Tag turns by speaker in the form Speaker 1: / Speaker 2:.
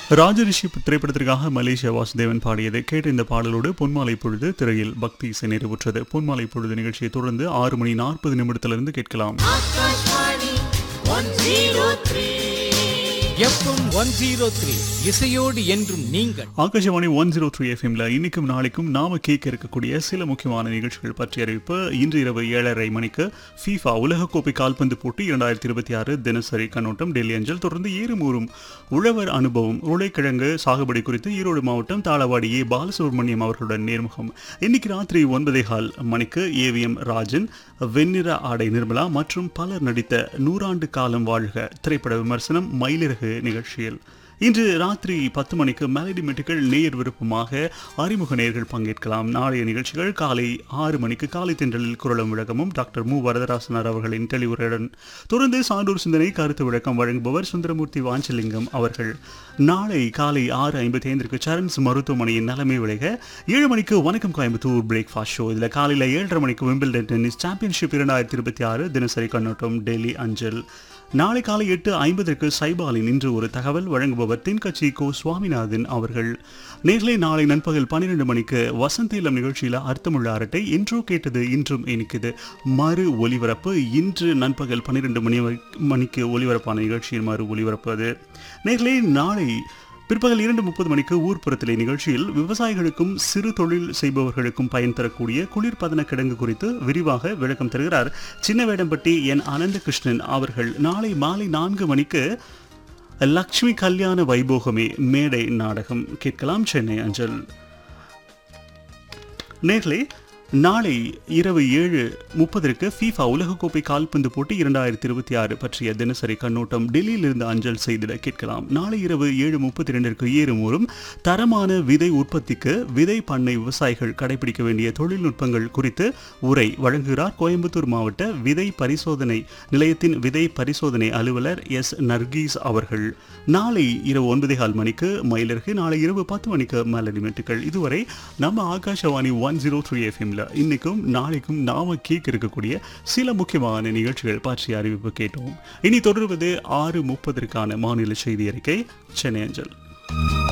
Speaker 1: ராஜரிஷி திரைப்படத்திற்காக மலேசியா வாசுதேவன் பாடியது கேட்ட இந்த பாடலோடு பொன்மாலை பொழுது திரையில் பக்தி இசை நிறைவுற்றது பொன்மாலை பொழுது நிகழ்ச்சியை தொடர்ந்து ஆறு மணி நாற்பது நிமிடத்திலிருந்து கேட்கலாம்
Speaker 2: Akashvani one zero three
Speaker 3: FM one zero three இசையோடு என்றும் நீங்கள்
Speaker 1: ஆகாஷவாணி ஒன் ஜீரோ த்ரீ எஃப்எம்ல இன்னைக்கும் நாளைக்கும் நாம கேட்க இருக்கக்கூடிய சில முக்கியமான நிகழ்ச்சிகள் பற்றிய அறிவிப்பு இன்று இரவு ஏழரை மணிக்கு ஃபீஃபா உலகக்கோப்பை கால்பந்து போட்டி இரண்டாயிரத்தி இருபத்தி ஆறு தினசரி கண்ணோட்டம் டெல்லி அஞ்சல் தொடர்ந்து ஏறுமூறும் உழவர் அனுபவம் உருளைக்கிழங்கு சாகுபடி குறித்து ஈரோடு மாவட்டம் தாளவாடி ஏ பாலசுப்ரமணியம் அவர்களுடன் நேர்முகம் இன்னைக்கு ராத்திரி ஒன்பதே கால் மணிக்கு ஏவிஎம் ராஜன் வெண்ணிற ஆடை நிர்மலா மற்றும் பலர் நடித்த நூறாண்டு காலம் வாழ்க திரைப்பட விமர்சனம் மயிலிறகு நிகழ்ச்சியில் இன்று ராத்திரி பத்து மணிக்கு மெலடி மெட்டுகள் நேயர் விருப்பமாக அறிமுக நேயர்கள் பங்கேற்கலாம் நாளைய நிகழ்ச்சிகள் காலை ஆறு மணிக்கு காலை தென்றலில் குரலும் விளக்கமும் டாக்டர் மு வரதராசனார் அவர்களின் தெளிவுரையுடன் தொடர்ந்து சான்றோர் சிந்தனை கருத்து விளக்கம் வழங்குபவர் சுந்தரமூர்த்தி வாஞ்சலிங்கம் அவர்கள் நாளை காலை ஆறு ஐம்பத்தி ஐந்திற்கு சரண்ஸ் மருத்துவமனையின் நலமே விளைக ஏழு மணிக்கு வணக்கம் கோயம்புத்தூர் பிரேக்ஃபாஸ்ட் ஷோ இதில் காலையில் ஏழரை மணிக்கு விம்பிள்டன் டென்னிஸ் சாம்பியன்ஷிப் இரண்டாயிரத்தி இருபத்தி ஆறு தினசரி கண்ணோட்டம் டெல்லி அஞ்சல் நாளை காலை எட்டு ஐம்பதற்கு சைபாலின் இன்று ஒரு தகவல் வழங்குபவர் தென்கட்சி கோ சுவாமிநாதன் அவர்கள் நேரிலே நாளை நண்பகல் பன்னிரெண்டு மணிக்கு வசந்த இளம் நிகழ்ச்சியில் அர்த்தமுள்ள அரட்டை இன்றோ கேட்டது இன்றும் இனிக்குது மறு ஒலிபரப்பு இன்று நண்பகல் பன்னிரெண்டு மணி வரை- மணிக்கு ஒலிபரப்பான நிகழ்ச்சியின் மறு ஒலிபரப்பு அது நேரிலே நாளை பிற்பகல் இரண்டு முப்பது மணிக்கு ஊர்ப்புறத்திலே நிகழ்ச்சியில் விவசாயிகளுக்கும் சிறு தொழில் செய்பவர்களுக்கும் பயன் தரக்கூடிய குளிர்பதன கிடங்கு குறித்து விரிவாக விளக்கம் தருகிறார் சின்னவேடம்பட்டி என் அனந்தகிருஷ்ணன் அவர்கள் நாளை மாலை நான்கு மணிக்கு லக்ஷ்மி கல்யாண வைபோகமே மேடை நாடகம் கேட்கலாம் சென்னை அஞ்சல் நேர்களே நாளை இரவு ஏழு முப்பதற்கு ஃபீஃபா உலகக்கோப்பை கால்பந்து போட்டி இரண்டாயிரத்தி இருபத்தி ஆறு பற்றிய தினசரி கண்ணோட்டம் டெல்லியிலிருந்து அஞ்சல் செய்திட கேட்கலாம் நாளை இரவு ஏழு முப்பத்தி ரெண்டிற்கு ஏறுமூறும் தரமான விதை உற்பத்திக்கு விதை பண்ணை விவசாயிகள் கடைபிடிக்க வேண்டிய தொழில்நுட்பங்கள் குறித்து உரை வழங்குகிறார் கோயம்புத்தூர் மாவட்ட விதை பரிசோதனை நிலையத்தின் விதை பரிசோதனை அலுவலர் எஸ் நர்கீஸ் அவர்கள் நாளை இரவு ஒன்பதே கால் மணிக்கு மயிலருக்கு நாளை இரவு பத்து மணிக்கு மலடி மெட்டுக்கள் இதுவரை நம்ம ஆகாஷவாணி ஒன் ஜீரோ த்ரீ எஃப்எம்ல இன்னைக்கும் நாளைக்கும் நாம கேட்க இருக்கக்கூடிய சில முக்கியமான நிகழ்ச்சிகள் பற்றிய அறிவிப்பு கேட்டோம் இனி தொடர்வது ஆறு முப்பதற்கான மாநில செய்தி அறிக்கை சென்னை அஞ்சல்